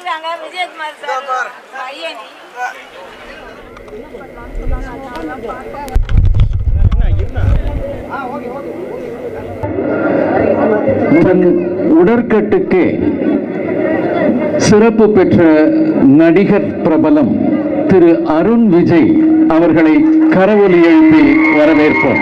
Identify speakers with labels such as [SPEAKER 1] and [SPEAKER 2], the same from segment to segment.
[SPEAKER 1] இருக்காங்க விஜயகுமார் சார் பையனி
[SPEAKER 2] இதன் உடற்கட்டுக்கு சிறப்பு பெற்ற நடிகர் பிரபலம் திரு அருண் விஜய் அவர்களை கரவொலி எழுப்பி வரவேற்போம்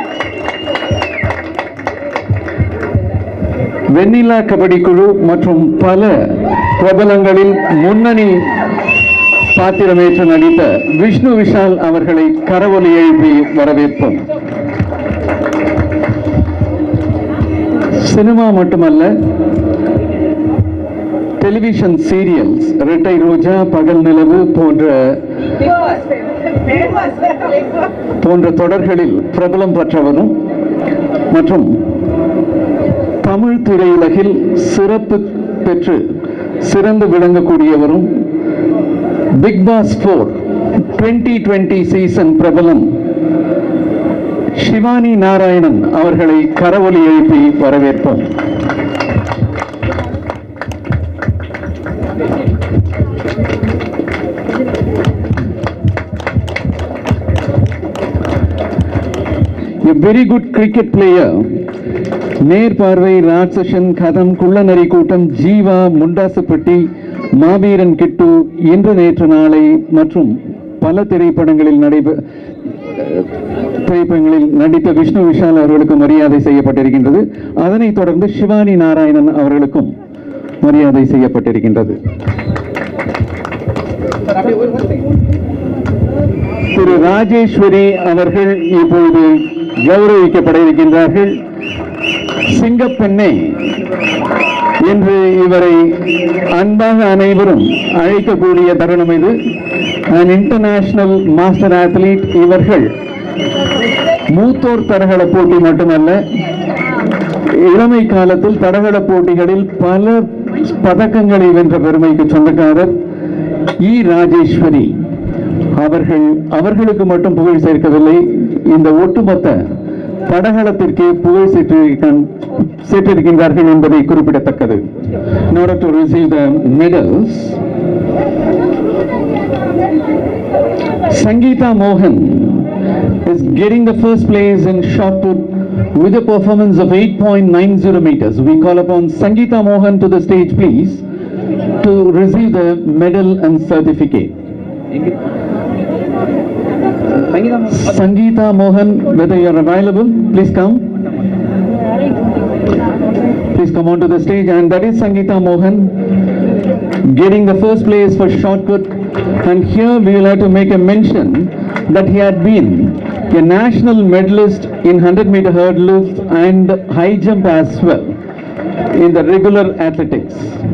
[SPEAKER 2] வெண்ணிலா கபடி குழு மற்றும் பல பிரபலங்களில் முன்னணி பாத்திரமேற்று நடித்த விஷ்ணு விஷால் அவர்களை கரவொலி எழுப்பி வரவேற்போம் சினிமா மட்டுமல்ல டெலிவிஷன் சீரியல்ஸ் இரட்டை ரோஜா பகல் நிலவு போன்ற போன்ற தொடர்களில் பிரபலம் பெற்றவரும் மற்றும் தமிழ் திரையுலகில் சிறப்பு பெற்று சிறந்து விளங்கக்கூடியவரும் big boss four twenty twenty season பிரபலம் சிவானி நாராயணன் அவர்களை கரவொலி எழுப்பி வரவேற்போம் A very good cricket player நேர்பார்வை ராட்சசன் கதம் குள்ளநரி கூட்டம் ஜீவா முண்டாசுப்பட்டி மாவீரன் கிட்டு இன்று நேற்று நாளை மற்றும் பல திரைப்படங்களில் நடைபெ திரைப்படங்களில் நடித்த விஷ்ணு விஷால் அவர்களுக்கு மரியாதை செய்யப்பட்டிருக்கின்றது அதனைத் தொடர்ந்து சிவானி நாராயணன் அவர்களுக்கும் மரியாதை செய்யப்பட்டிருக்கின்றது திரு ராஜேஸ்வரி அவர்கள் இப்பொழுது கௌரவிக்கப்பட இருக்கின்றார்கள் சிங்கப்பெண்ணே என்று இவரை அன்பாக அனைவரும் அழைக்கக்கூடிய தருணம் இது an இன்டர்நேஷனல் மாஸ்டர் athlete இவர்கள் மூத்தோர் தடகள போட்டி மட்டுமல்ல இளமை காலத்தில் தடகள போட்டிகளில் பல பதக்கங்களை வென்ற பெருமைக்கு சொந்தக்காரர் இ ராஜேஸ்வரி அவர்கள் அவர்களுக்கு மட்டும் புகழ் சேர்க்கவில்லை இந்த ஒட்டுமொத்த தடகளத்திற்கு புகழ் சேர்த்திருக்க- சேர்த்திருக்கின்றார்கள் என்பதை குறிப்பிடத்தக்கது in order to receive the medals Sangeeta Mohan is getting the first place in shot put with a performance of 8.90 meters. We call upon Sangeeta Mohan to the stage, please, to receive the medal and certificate. Sangeeta Mohan, whether you are available, please come. Please come onto the stage, and that is Sangeeta Mohan getting the first place for shot put. And here we will have to make a mention that he had been a national medalist in 100 meter hurdles and high jump as well in the regular athletics.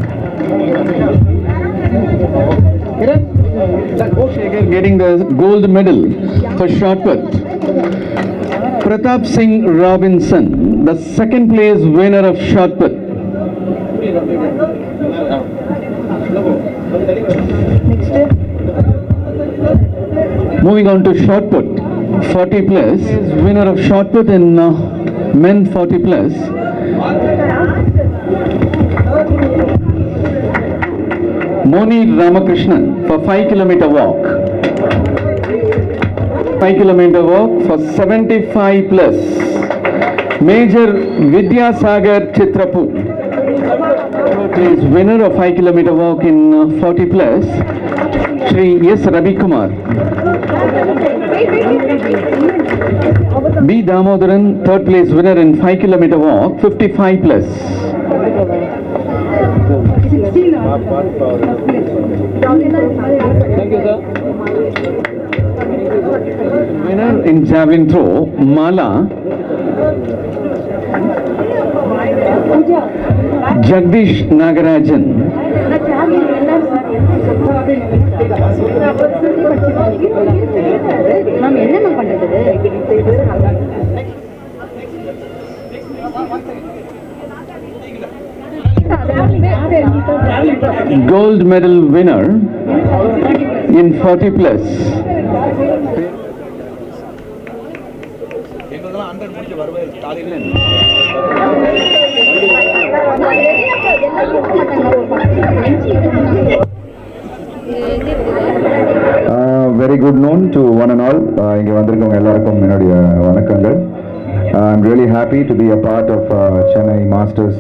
[SPEAKER 2] Shekhar getting the gold medal for shot put. Pratap Singh Robinson, the second place winner of shot put. Moving on to shot put, 40 plus, is winner of shot put in uh, men 40 plus. Moni Ramakrishnan for 5 kilometer walk. 5 kilometer walk for 75 plus. Major Vidyasagar Chitrapu is winner of 5 kilometer walk in uh, 40 plus. Shri S. Ravi Kumar. B. Damodaran, third place winner in 5 kilometer walk, 55 plus. Winner in javelin throw, Mala. Jagdish Nagarajan.
[SPEAKER 3] Ma'am என்ன ma'am பண்றது
[SPEAKER 2] Gold medal winner in 40 plus.
[SPEAKER 3] Very good noon to one and all இங்கே வந்திருக்கவங்க எல்லாருக்கும் என்னுடைய வணக்கங்கள் I'm really happy to be a part of Chennai masters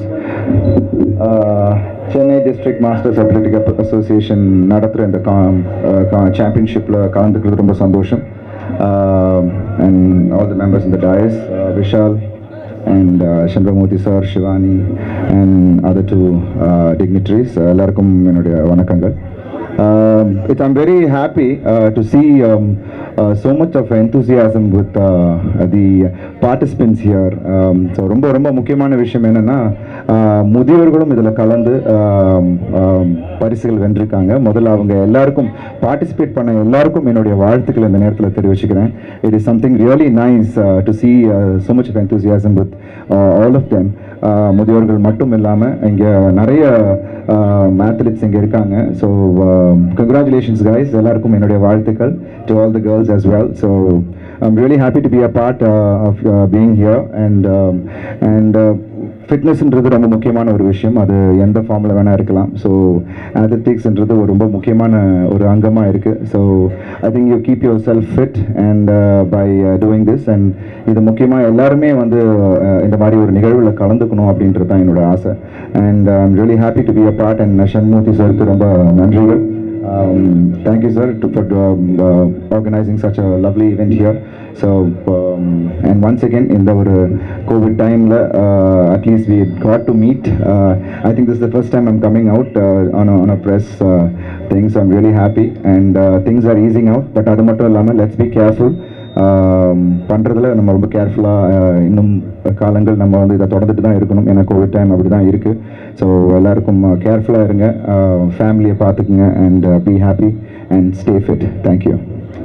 [SPEAKER 3] Chennai district masters athletic association நடத்துகிற இந்த சாம்பியன்ஷிப்பில் கலந்துக்கிறது ரொம்ப சந்தோஷம் அண்ட் ஆல் த மெம்பர்ஸ் இந்த Dias Vishal and uh, Chandramurthy sir, Shivani and other two uh, dignitaries. Uh, எல்லாருக்கும் என்னுடைய வணக்கங்கள் um, it, I'm very happy uh, to see um, uh, so much of enthusiasm with uh, the participants here. Um, so ரொம்ப ரொம்ப முக்கியமான விஷயம் என்னன்னா uh, முதியோர்களும் இதில் கலந்து um, um, பரிசுகள் வென்றிருக்காங்க முதல்ல அவங்க எல்லாருக்கும் பார்ட்டிசிபேட் பண்ண எல்லாருக்கும் என்னுடைய வாழ்த்துக்கள் இந்த நேரத்தில் தெரிவிச்சுக்கிறேன் it is something really nice to see so much of enthusiasm with uh, all of them uh, முதியோர்கள் மட்டும் இல்லாமல் இங்கே நிறைய மேத்லெட்ஸ் இங்கே இருக்காங்க ஸோ கங்க்ராச்சுலேஷன்ஸ் கைஸ் எல்லாருக்கும் என்னுடைய வாழ்த்துக்கள் to all the girls as well so I'm really happy to be a part of being here and and ஃபிட்னஸ்ன்றது ரொம்ப முக்கியமான ஒரு விஷயம் அது எந்த ஃபார்மில் வேணால் இருக்கலாம் ஸோ அத்லெட்டிக்ஸ்ன்றது ஒரு ரொம்ப முக்கியமான ஒரு அங்கமாக இருக்குது so I think you keep yourself fit and by doing this and இது முக்கியமாக எல்லாருமே வந்து uh, இந்த மாதிரி ஒரு நிகழ்வில் கலந்துக்கணும் அப்படின்றது தான் என்னோட ஆசை and I'm really happy to be a part and Shanmurthy சருக்கு ரொம்ப நன்றிகள் Um, thank you, sir, to, for um, uh, organizing such a lovely event here. So, um, and once again, in the uh, COVID time, uh, at least we got to meet. Uh, I think this is the first time I'm coming out uh, on, a, on a press uh, thing, so I'm really happy. And uh, things are easing out, but அது மட்டும் இல்லாமல் let's be careful. பண்ணுறதுல நம்ம ரொம்ப கேர்ஃபுல்லாக இன்னும் காலங்கள் நம்ம வந்து இதை தொடர்ந்துட்டு தான் இருக்கணும் ஏன்னா கோவிட் டைம் அப்படி தான் இருக்குது ஸோ எல்லாருக்கும் கேர்ஃபுல்லாக இருங்க ஃபேமிலியை பார்த்துக்குங்க and be happy and stay fit thank you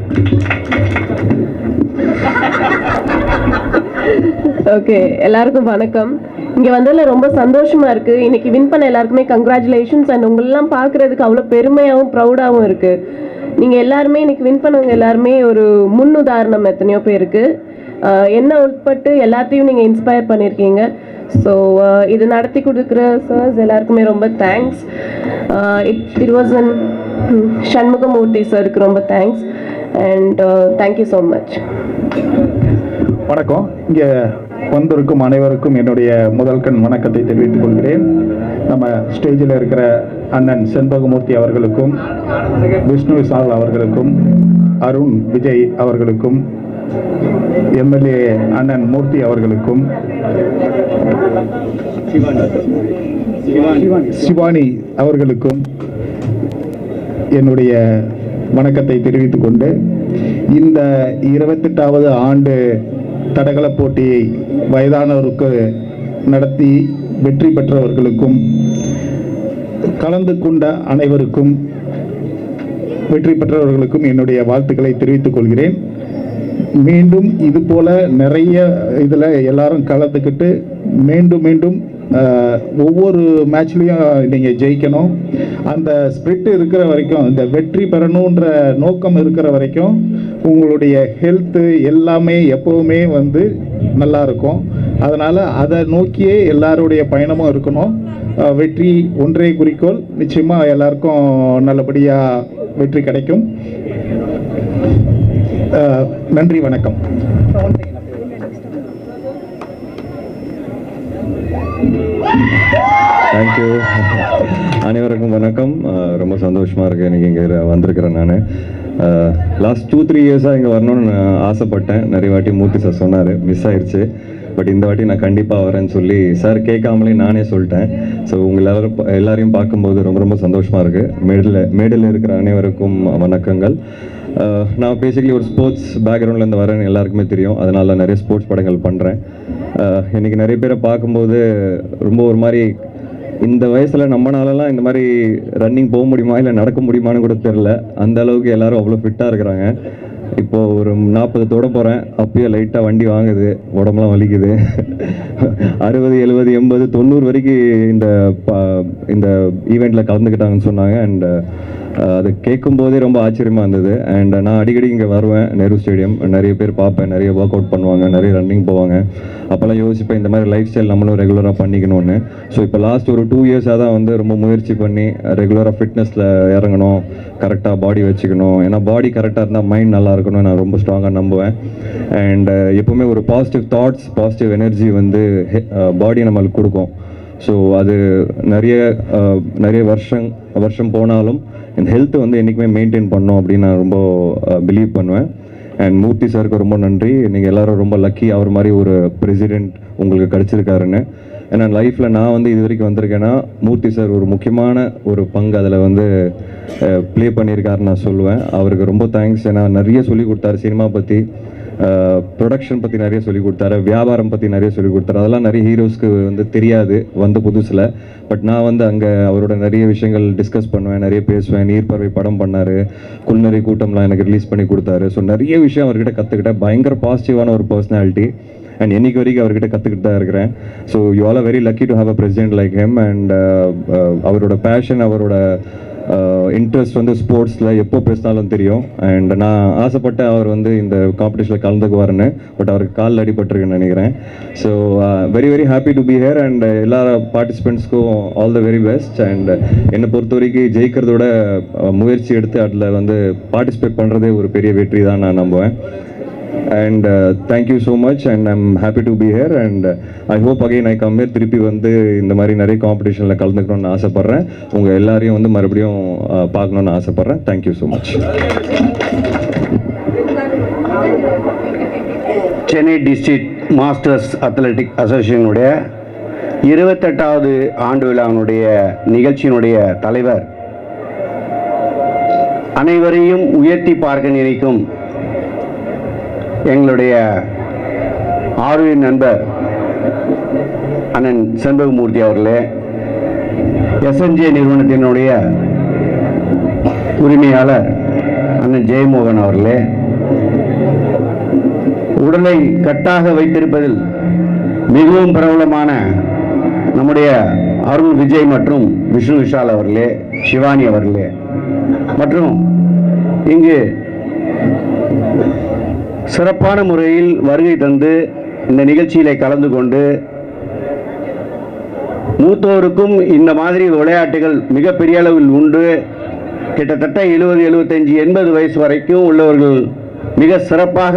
[SPEAKER 4] okay எல்லாருக்கும் வணக்கம் இங்கே வந்ததில் ரொம்ப சந்தோஷமா இருக்கு இன்னைக்கு வின் பண்ண எல்லாருக்குமே கங்க்ராச்சுலேஷன்ஸ் அண்ட் உங்களெல்லாம் பார்க்கறதுக்கு அவ்வளோ பெருமையாகவும் ப்ரௌடாகவும் இருக்கு நீங்கள் எல்லாருமே இன்னைக்கு வின் பண்ணவங்க எல்லாருமே ஒரு முன் உதாரணம் எத்தனையோ பேருக்கு ஆஹ் என்ன உட்பட்டு எல்லாத்தையும் நீங்கள் இன்ஸ்பயர் பண்ணியிருக்கீங்க ஸோ இது நடத்தி கொடுக்குற சர்ஸ் எல்லாருக்குமே ரொம்ப thanks it it was an Shanmugamurthy சருக்கு ரொம்ப thanks and thank you so much
[SPEAKER 5] வணக்கம் இங்கே வந்திருக்கும் அனைவருக்கும் என்னுடைய முதல் கண் வணக்கத்தை தெரிவித்துக் கொள்கிறேன் நம்ம ஸ்டேஜில் இருக்கிற அண்ணன் செண்பகமூர்த்தி அவர்களுக்கும் விஷ்ணு விசால் அவர்களுக்கும் அருண் விஜய் அவர்களுக்கும் எம்எல்ஏ அண்ணன் மூர்த்தி அவர்களுக்கும் சிவானி அவர்களுக்கும் என்னுடைய வணக்கத்தை தெரிவித்துக் கொண்டு இந்த இருபத்தெட்டாவது ஆண்டு தடகள போட்டியை வயதானவருக்கு நடத்தி வெற்றி பெற்றவர்களுக்கும் கலந்து கொண்ட அனைவருக்கும் வெற்றி பெற்றவர்களுக்கும் என்னுடைய வாழ்த்துக்களை தெரிவித்துக் கொள்கிறேன் மீண்டும் இது போல நிறைய இதில் எல்லாரும் கலந்துக்கிட்டு மீண்டும் மீண்டும் ஆஹ், ஒவ்வொரு மேட்ச்லேயும் நீங்கள் ஜெயிக்கணும் அந்த ஸ்பிரிட் இருக்கிற வரைக்கும் இந்த வெற்றி பெறணுன்ற நோக்கம் இருக்கிற வரைக்கும் உங்களுடைய ஹெல்த்து எல்லாமே எப்போவுமே வந்து நல்லா இருக்கும் அதனால் அதை நோக்கியே எல்லாருடைய பயணமும் இருக்கணும் ஆஹ், வெற்றி ஒன்றே குறிக்கோள் நிச்சயமாக எல்லாருக்கும் நல்லபடியாக வெற்றி கிடைக்கும் ஆஹ், நன்றி வணக்கம்
[SPEAKER 6] தேங்க்யூ அனைவருக்கும் வணக்கம் அஹ் ரொம்ப சந்தோஷமாக இருக்குது எனக்கு இங்கே வந்திருக்கிறேன் நான் லாஸ்ட் டூ த்ரீ இயர்ஸாக இங்கே வரணும்னு நான் ஆசைப்பட்டேன் நிறைய வாட்டி மூர்த்தி சார் சொன்னார் மிஸ் ஆயிடுச்சு பட் இந்த வாட்டி நான் கண்டிப்பாக வரேன்னு சொல்லி சார் கேட்காமலே நானே சொல்லிட்டேன் ஸோ உங்கள் எல்லாரும் பா- எல்லாரையும் பார்க்கும்போது ரொம்ப ரொம்ப சந்தோஷமாக இருக்குது மேடில் மேடில் இருக்கிற அனைவருக்கும் வணக்கங்கள் அஹ் நான் பேசிக்கலி ஒரு ஸ்போர்ட்ஸ் பேக்ரவுண்ட்லேருந்து வரேன்னு எல்லாருக்குமே தெரியும் அதனால நிறைய ஸ்போர்ட்ஸ் படங்கள் பண்ணுறேன் இன்னைக்கு நிறைய பேரை பார்க்கும்போது ரொம்ப ஒரு மாதிரி இந்த வயசுல நம்மனாலலாம் இந்த மாதிரி ரன்னிங் போக முடியுமா இல்லை நடக்க முடியுமான்னு கூட தெரில அந்த அளவுக்கு எல்லாரும் அவ்வளோ ஃபிட்டாக இருக்கிறாங்க இப்போ ஒரு நாற்பது தொட போகிறேன் அப்பயே லைட்டாக வண்டி வாங்குது உடம்புலாம் வலிக்குது அறுபது எழுபது எண்பது தொண்ணூறு வரைக்கும் இந்த ப- இந்த ஈவெண்ட்டில் கலந்துக்கிட்டாங்கன்னு சொன்னாங்க அண்ட் அஹ் அது கேட்கும் போதே ரொம்ப ஆச்சரியமாக இருந்தது அண்ட் நான் அடிக்கடி இங்கே வருவேன் நேரு ஸ்டேடியம் நிறைய பேர் பார்ப்பேன் நிறைய ஒர்க் அவுட் பண்ணுவாங்க நிறைய ரன்னிங் போவாங்க அப்போல்லாம் யோசிப்பேன் இந்த மாதிரி லைஃப் ஸ்டைல் நம்மளும் ரெகுலராக பண்ணிக்கணும்னு ஸோ இப்போ லாஸ்ட் ஒரு டூ இயர்ஸாக தான் வந்து ரொம்ப முயற்சி பண்ணி ரெகுலராக ஃபிட்னஸில் இறங்கணும் கரெக்டாக பாடி வச்சுக்கணும் ஏன்னா பாடி கரெக்டாக இருந்தால் மைண்ட் நல்லா இருக்கணும் நான் ரொம்ப ஸ்ட்ராங்காக நம்புவேன் அண்ட் எப்போவுமே ஒரு பாசிட்டிவ் தாட்ஸ் பாசிட்டிவ் எனர்ஜி வந்து பாடி நம்மளுக்கு கொடுக்கும் ஸோ அது நிறைய அஹ், நிறைய வருஷம் வருஷம் போனாலும் என் ஹெல்த் வந்து என்றைக்குமே மெயின்டைன் பண்ணோம் அப்படின்னு நான் ரொம்ப பிலீவ் பண்ணுவேன் அண்ட் மூர்த்தி சாருக்கு ரொம்ப நன்றி நீங்கள் எல்லாரும் ரொம்ப லக்கி அவர் மாதிரி ஒரு பிரசிடெண்ட் உங்களுக்கு கிடச்சிருக்காருன்னு ஏன்னா லைஃப்பில் நான் வந்து இது வரைக்கும் வந்திருக்கேன்னா மூர்த்தி சார் ஒரு முக்கியமான ஒரு பங்கு அதில் வந்து ப்ளே பண்ணியிருக்காருன்னு நான் சொல்லுவேன் அவருக்கு ரொம்ப தேங்க்ஸ் ஏன்னா நிறைய சொல்லி கொடுத்தாரு சினிமா பற்றி ப்ரொடக்ஷன் பற்றி நிறைய சொல்லி கொடுத்தாரு வியாபாரம் பற்றி நிறைய சொல்லி கொடுத்தாரு அதெல்லாம் நிறைய ஹீரோஸ்க்கு வந்து தெரியாது வந்த புதுசில் பட் நான் வந்து அங்கே அவரோட நிறைய விஷயங்கள் டிஸ்கஸ் பண்ணுவேன் நிறைய பேசுவேன் நீர்ப்பறவை படம் பண்ணார் குள்நெறி கூட்டம்லாம் எனக்கு ரிலீஸ் பண்ணி கொடுத்தாரு ஸோ நிறைய விஷயம் அவர்கிட்ட கற்றுக்கிட்டேன் பயங்கர பாசிட்டிவான ஒரு பர்சனாலிட்டி அண்ட் என்னைக்கு வரைக்கும் அவர்கிட்ட கற்றுக்கிட்டு தான் இருக்கிறேன் so you all very lucky to have a president like him and அவரோட பேஷன் அவரோட இன்ட்ரெஸ்ட் வந்து ஸ்போர்ட்ஸில் எப்போ பேசினாலும் தெரியும் அண்ட் நான் ஆசைப்பட்டேன் அவர் வந்து இந்த காம்படிஷனில் கலந்துக்குவாருன்னு பட் அவருக்கு காலில் அடிபட்டிருக்குன்னு நினைக்கிறேன் so very very happy to be here and எல்லா பார்ட்டிசிபெண்ட்ஸ்க்கும் all the very best and என்னை பொறுத்த வரைக்கும் ஜெயிக்கிறதோட அஹ், முயற்சி எடுத்து அதில் வந்து பார்ட்டிசிபேட் பண்ணுறதே ஒரு பெரிய வெற்றி தான் நான் நம்புவேன் and thank you so much and I'm happy to be here and I hope again I come here திருப்பி வந்து இந்த மாதிரி நிறைய காம்படிஷனில் கலந்துக்கணும்னு ஆசைப்பட்றேன் உங்கள் எல்லாரையும் வந்து மறுபடியும் uh, பார்க்கணுன்னு ஆசைப்பட்றேன் thank you so much
[SPEAKER 7] Chennai district masters athletic அசோசியேஷனுடைய இருபத்தெட்டாவது ஆண்டு விழாவினுடைய நிகழ்ச்சியினுடைய தலைவர் அனைவரையும் உயர்த்தி பார்க்க நினைக்கும் எங்களுடைய ஆர்வீர் நண்பர் அண்ணன் செண்பகமூர்த்தி அவர்களே எஸ்என்ஜே நிறுவனத்தினுடைய உரிமையாளர் அண்ணன் ஜெயமோகன் அவர்களே உடலை கட்டாக வைத்திருப்பதில் மிகவும் பிரபலமான நம்முடைய அருண் விஜய் மற்றும் விஷ்ணு விஷால் அவர்களே சிவானி அவர்களே மற்றும் இங்கு சிறப்பான முறையில் வருகை தந்து இந்த நிகழ்ச்சியிலே கலந்து கொண்டு மூத்தோருக்கும் இந்த மாதிரி விளையாட்டுகள் மிகப்பெரிய அளவில் உண்டு கிட்டத்தட்ட எழுபது எழுபத்தஞ்சு எண்பது வயசு வரைக்கும் உள்ளவர்கள் மிக சிறப்பாக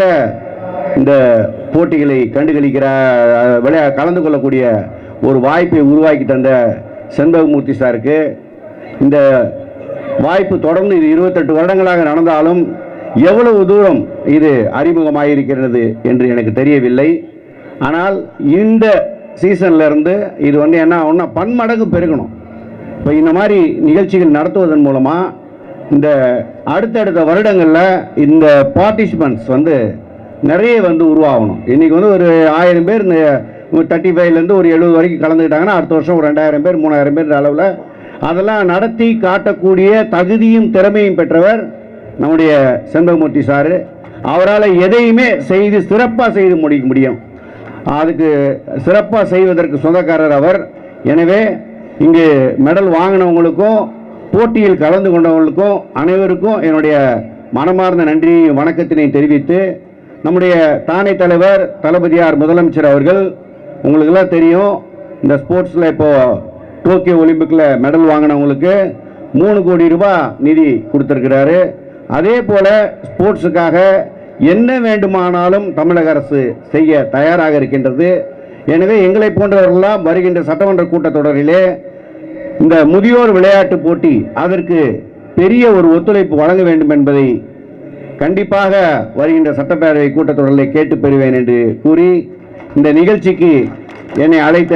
[SPEAKER 7] இந்த போட்டிகளை கண்டுகளிக்கிற அஹ், விளையா கலந்து கொள்ளக்கூடிய ஒரு வாய்ப்பை உருவாக்கி தந்த செண்பகமூர்த்தி சாருக்கு இந்த வாய்ப்பு தொடர்ந்து இது இருபத்தெட்டு வருடங்களாக நடந்தாலும் எவ்வளவு தூரம் இது அறிமுகமாயிருக்கிறது என்று எனக்கு தெரியவில்லை ஆனால் இந்த சீசன்ல இருந்து இது வந்து என்ன ஆகும்னா பன்மடங்கு பெருகணும் இப்போ இந்த மாதிரி நிகழ்ச்சிகள் நடத்துவதன் மூலமாக இந்த அடுத்தடுத்த வருடங்களில் இந்த பார்ட்டிசிபெண்ட்ஸ் வந்து நிறைய வந்து உருவாகணும் இன்றைக்கி வந்து ஒரு ஆயிரம் பேர் இந்த தேர்ட்டி ஃபைவ்லேருந்து ஒரு எழுபது வரைக்கும் கலந்துக்கிட்டாங்கன்னா அடுத்த வருஷம் ஒரு ரெண்டாயிரம் பேர் மூணாயிரம் பேர் அளவில் அதெல்லாம் நடத்தி காட்டக்கூடிய தகுதியும் திறமையும் பெற்றவர் நம்முடைய செண்பகமூர்த்தி சார் அவரால் எதையுமே செய்து சிறப்பாக செய்து முடிக்க முடியும் அதுக்கு சிறப்பாக செய்வதற்கு சொந்தக்காரர் அவர் எனவே இங்கு மெடல் வாங்கினவங்களுக்கும் போட்டியில் கலந்து கொண்டவங்களுக்கும் அனைவருக்கும் என்னுடைய மனமார்ந்த நன்றியையும் வணக்கத்தினையும் தெரிவித்து நம்முடைய தானை தலைவர் தளபதியார் முதலமைச்சர் அவர்கள் உங்களுக்கெல்லாம் தெரியும் இந்த ஸ்போர்ட்ஸில் இப்போ டோக்கியோ ஒலிம்பிக்கில் மெடல் வாங்கினவங்களுக்கு மூணு கோடி ரூபாய் நிதி கொடுத்துருக்கிறாரு அதே போல ஸ்போர்ட்ஸுக்காக என்ன வேண்டுமானாலும் தமிழக அரசு செய்ய தயாராக இருக்கின்றது எனவே எங்களை போன்றவர்கள்லாம் வருகின்ற சட்டமன்ற கூட்டத்தொடரிலே இந்த முதியோர் விளையாட்டு போட்டி அதற்கு பெரிய ஒரு ஒத்துழைப்பு வழங்க வேண்டும் என்பதை கண்டிப்பாக வருகின்ற சட்டப்பேரவை கூட்டத்தொடரில் கேட்டு பெறுவேன் என்று கூறி இந்த நிகழ்ச்சிக்கு என்னை அழைத்த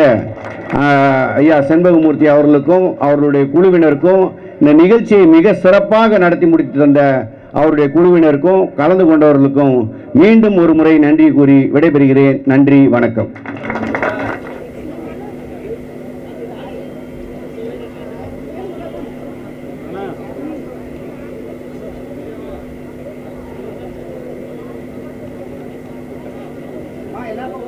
[SPEAKER 7] ஆஹ், ஐயா செண்பகமூர்த்தி அவர்களுக்கும் அவர்களுடைய குழுவினருக்கும் இந்த நிகழ்ச்சியை மிக சிறப்பாக நடத்தி முடித்து தந்த அவருடைய குழுவினருக்கும் கலந்து கொண்டவர்களுக்கும் மீண்டும் ஒரு முறை நன்றி கூறி விடைபெறுகிறேன் நன்றி வணக்கம்
[SPEAKER 8] எல்லாரும்